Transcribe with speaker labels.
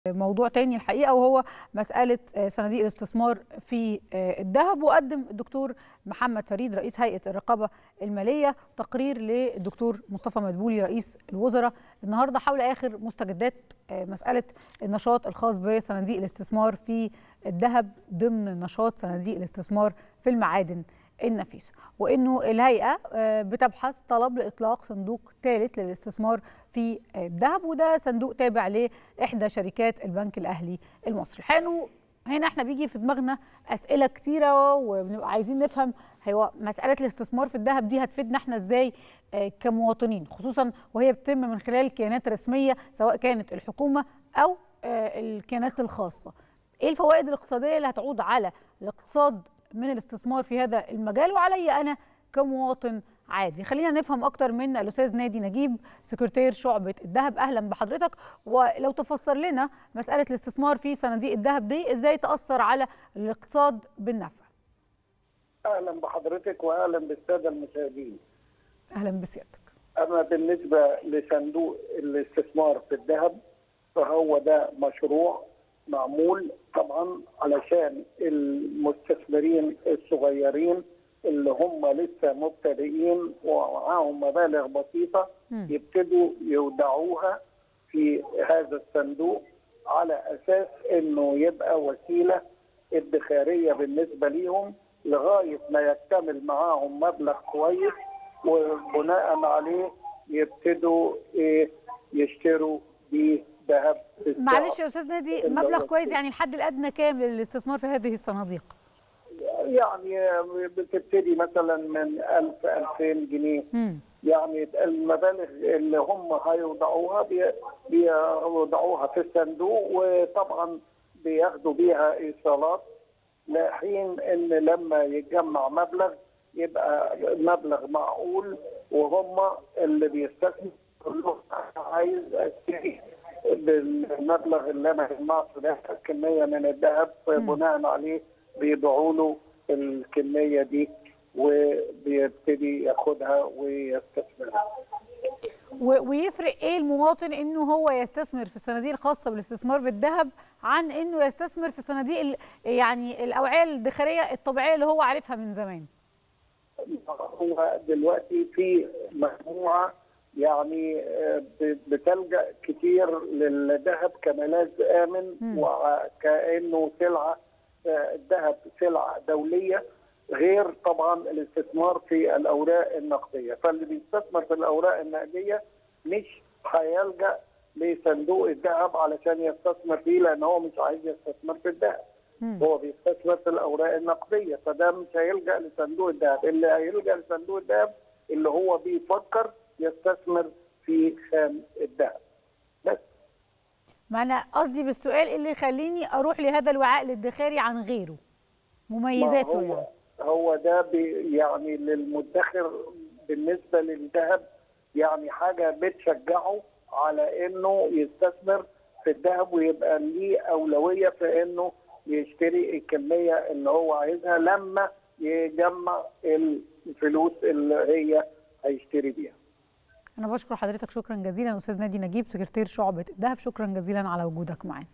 Speaker 1: موضوع تاني الحقيقه وهو مساله صناديق الاستثمار في الذهب وقدم الدكتور محمد فريد رئيس هيئه الرقابه الماليه تقرير للدكتور مصطفى مدبولي رئيس الوزراء النهارده حول اخر مستجدات مساله النشاط الخاص بصناديق الاستثمار في الذهب ضمن نشاط صناديق الاستثمار في المعادن النفيسة وأنه الهيئة بتبحث طلب لإطلاق صندوق ثالث للاستثمار في الذهب وده صندوق تابع لإحدى شركات البنك الأهلي المصري الحقيقة هنا احنا بيجي في دماغنا أسئلة كتيرة وبنبقى عايزين نفهم هو مسألة الاستثمار في الذهب دي هتفيدنا احنا ازاي كمواطنين خصوصا وهي بتتم من خلال كيانات رسمية سواء كانت الحكومة أو الكيانات الخاصة ايه الفوائد الاقتصادية اللي هتعود على الاقتصاد من الاستثمار في هذا المجال وعلي انا كمواطن عادي خلينا نفهم اكتر من الاستاذ نادي نجيب سكرتير شعبه الذهب اهلا بحضرتك ولو تفسر لنا مساله الاستثمار في صناديق الذهب دي ازاي تاثر على الاقتصاد بالنفع
Speaker 2: اهلا بحضرتك واهلا بالساده المشاهدين
Speaker 1: اهلا بسيادتك
Speaker 2: اما بالنسبه لصندوق الاستثمار في الذهب فهو ده مشروع معمول طبعا علشان المستثمرين الصغيرين اللي هم لسه مبتدئين ومعاهم مبالغ بسيطه م. يبتدوا يودعوها في هذا الصندوق على اساس انه يبقى وسيله ادخاريه بالنسبه ليهم لغايه ما يكتمل معاهم مبلغ كويس وبناء عليه يبتدوا يشتروا بيه ذهب
Speaker 1: معلش يا استاذ نادي مبلغ كويس يعني الحد الادنى كام للاستثمار في هذه الصناديق؟
Speaker 2: يعني بتبتدي مثلا من 1000 2000 جنيه م. يعني المبالغ اللي هم هيوضعوها بيوضعوها في الصندوق وطبعا بياخدوا بيها ايصالات لحين ان لما يتجمع مبلغ يبقى مبلغ معقول وهم اللي بيستثمروا كلهم عايز اشتري بالمبلغ اللي انا جمعته ده كميه من الذهب بناء عليه بيبيعوا له الكميه دي وبيبتدي ياخدها ويستثمرها.
Speaker 1: ويفرق ايه المواطن انه هو يستثمر في الصناديق الخاصه بالاستثمار بالذهب عن انه يستثمر في الصناديق يعني الاوعيه الادخاريه الطبيعيه اللي هو عارفها من زمان؟
Speaker 2: هو دلوقتي في مجموعه يعني بتلجا كتير للذهب كملاذ امن وكانه سلعه الذهب سلعه دوليه غير طبعا الاستثمار في الاوراق النقديه فاللي بيستثمر في الاوراق النقديه مش هيلجا لصندوق الذهب علشان يستثمر فيه لان هو مش عايز يستثمر في الذهب هو بيستثمر في الاوراق النقديه فده مش هيلجا لصندوق الذهب اللي هيلجا لصندوق الذهب اللي هو بيفكر يستثمر في خام الذهب بس
Speaker 1: ما انا قصدي بالسؤال اللي يخليني اروح لهذا الوعاء الادخاري عن غيره مميزاته
Speaker 2: هو
Speaker 1: يعني
Speaker 2: هو ده يعني للمدخر بالنسبه للذهب يعني حاجه بتشجعه على انه يستثمر في الذهب ويبقى ليه اولويه في انه يشتري الكميه اللي هو عايزها لما يجمع الفلوس اللي هي هيشتري بيها
Speaker 1: أنا بشكر حضرتك شكرا جزيلا أستاذ نادي نجيب سكرتير شعبة الذهب شكرا جزيلا على وجودك معنا